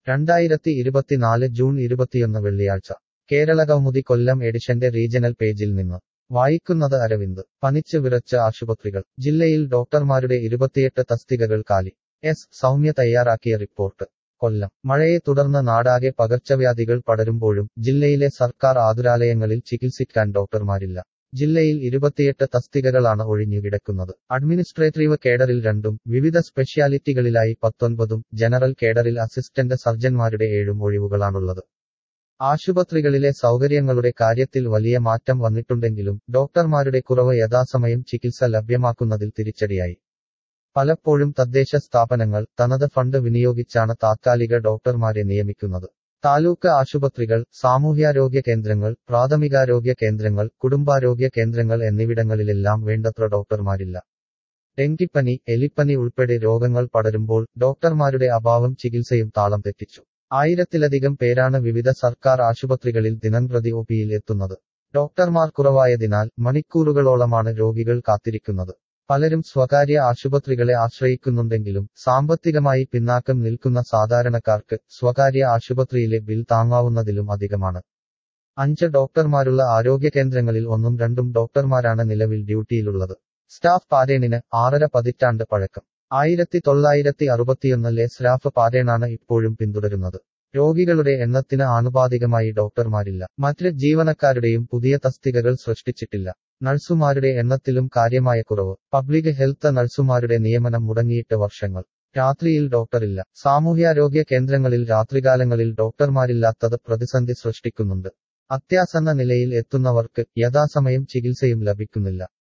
രണ്ടായിരത്തി ഇരുപത്തിനാല് ജൂൺ ഇരുപത്തിയൊന്ന് വെള്ളിയാഴ്ച കേരള കൗമുദി കൊല്ലം എഡിഷന്റെ റീജണൽ പേജിൽ നിന്ന് വായിക്കുന്നത് അരവിന്ദ് പനിച്ച് വിറച്ച ആശുപത്രികൾ ജില്ലയിൽ ഡോക്ടർമാരുടെ ഇരുപത്തിയെട്ട് തസ്തികകൾ കാലി എസ് സൗമ്യ തയ്യാറാക്കിയ റിപ്പോർട്ട് കൊല്ലം മഴയെ തുടർന്ന് നാടാകെ പകർച്ചവ്യാധികൾ പടരുമ്പോഴും ജില്ലയിലെ സർക്കാർ ആതുരാലയങ്ങളിൽ ചികിത്സിക്കാൻ ഡോക്ടർമാരില്ല ജില്ലയിൽ ഇരുപത്തിയെട്ട് തസ്തികകളാണ് ഒഴിഞ്ഞുകിടക്കുന്നത് അഡ്മിനിസ്ട്രേറ്റീവ് കേഡറിൽ രണ്ടും വിവിധ സ്പെഷ്യാലിറ്റികളിലായി പത്തൊൻപതും ജനറൽ കേഡറിൽ അസിസ്റ്റന്റ് സർജൻമാരുടെ ഏഴും ഒഴിവുകളാണുള്ളത് ആശുപത്രികളിലെ സൗകര്യങ്ങളുടെ കാര്യത്തിൽ വലിയ മാറ്റം വന്നിട്ടുണ്ടെങ്കിലും ഡോക്ടർമാരുടെ കുറവ് യഥാസമയം ചികിത്സ ലഭ്യമാക്കുന്നതിൽ തിരിച്ചടിയായി പലപ്പോഴും തദ്ദേശ സ്ഥാപനങ്ങൾ തനത് ഫണ്ട് വിനിയോഗിച്ചാണ് താത്കാലിക ഡോക്ടർമാരെ നിയമിക്കുന്നത് താലൂക്ക് ആശുപത്രികൾ സാമൂഹ്യാരോഗ്യ കേന്ദ്രങ്ങൾ പ്രാഥമികാരോഗ്യ കേന്ദ്രങ്ങൾ കുടുംബാരോഗ്യ കേന്ദ്രങ്ങൾ എന്നിവിടങ്ങളിലെല്ലാം വേണ്ടത്ര ഡോക്ടർമാരില്ല ഡെങ്കിപ്പനി എലിപ്പനി ഉൾപ്പെടെ രോഗങ്ങൾ പടരുമ്പോൾ ഡോക്ടർമാരുടെ അഭാവം ചികിത്സയും താളം തെറ്റിച്ചു ആയിരത്തിലധികം പേരാണ് വിവിധ സർക്കാർ ആശുപത്രികളിൽ ദിനംപ്രതി ഒപിയിൽ എത്തുന്നത് ഡോക്ടർമാർ കുറവായതിനാൽ മണിക്കൂറുകളോളമാണ് രോഗികൾ കാത്തിരിക്കുന്നത് പലരും സ്വകാര്യ ആശുപത്രികളെ ആശ്രയിക്കുന്നുണ്ടെങ്കിലും സാമ്പത്തികമായി പിന്നാക്കം നിൽക്കുന്ന സാധാരണക്കാർക്ക് സ്വകാര്യ ആശുപത്രിയിലെ ബിൽ താങ്ങാവുന്നതിലും അധികമാണ് അഞ്ച് ഡോക്ടർമാരുള്ള ആരോഗ്യ കേന്ദ്രങ്ങളിൽ ഒന്നും രണ്ടും ഡോക്ടർമാരാണ് നിലവിൽ ഡ്യൂട്ടിയിലുള്ളത് സ്റ്റാഫ് പാരേണിന് ആറര പതിറ്റാണ്ട് പഴക്കം ആയിരത്തി തൊള്ളായിരത്തി അറുപത്തിയൊന്നിലെ സ്റ്റാഫ് പാരേണാണ് ഇപ്പോഴും പിന്തുടരുന്നത് രോഗികളുടെ എണ്ണത്തിന് ആനുപാതികമായി ഡോക്ടർമാരില്ല മറ്റ് ജീവനക്കാരുടെയും പുതിയ തസ്തികകൾ സൃഷ്ടിച്ചിട്ടില്ല നഴ്സുമാരുടെ എണ്ണത്തിലും കാര്യമായ കുറവ് പബ്ലിക് ഹെൽത്ത് നഴ്സുമാരുടെ നിയമനം മുടങ്ങിയിട്ട് വർഷങ്ങൾ രാത്രിയിൽ ഡോക്ടറില്ല സാമൂഹ്യാരോഗ്യ കേന്ദ്രങ്ങളിൽ രാത്രികാലങ്ങളിൽ ഡോക്ടർമാരില്ലാത്തത് പ്രതിസന്ധി സൃഷ്ടിക്കുന്നുണ്ട് അത്യാസന്ന നിലയിൽ എത്തുന്നവർക്ക് യഥാസമയം ചികിത്സയും ലഭിക്കുന്നില്ല